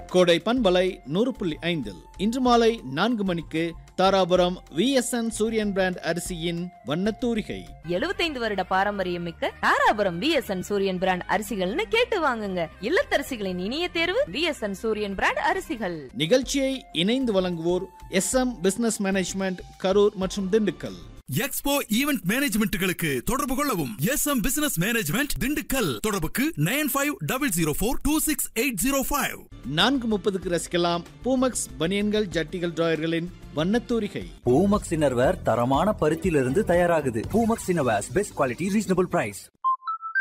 கோடை பண்பலை நூறு புள்ளி ஐந்தில் இன்று மாலை நான்கு மணிக்கு தாராபுரம் விஎஸ்என் சூரியன் பிராண்ட் அரிசியின் வண்ணத்தூரிகை 75 வருட பாரம்பரியம் மிக்க தாராபுரம் விஎஸ்என் சூரியன் பிராண்ட் அரிசிகள்னு கேட்டு வாங்குங்க இல்லத்தரசிகளின் இனிய தேர்வு விஎஸ்என் சூரியன் பிராண்ட் அரிசிகள் நிகழ்ச்சியை இணைந்து வழங்குவோர் S M business management Karur மற்றும் திண்டுக்கல் எக்ஸ்போ ஈவென்ட் மேனேஜ்மெண்ட்டுகளுக்கு தொடர்பு கொள்ளவும் S M business management Dindigul தொடர்புக்கு nine five double zero four two six eight zero five நான்கு முப்பதுக்கு ரசிக்கலாம் பூமக்ஸ் பனியன்கள் ஜட்டிகள் டிராயர்களின் வண்ணத்தூரிகை பூமக்ஸ் இன்னர்வேர் தரமான பருத்தியிலிருந்து தயாராகுது Poomex innerwears best quality reasonable price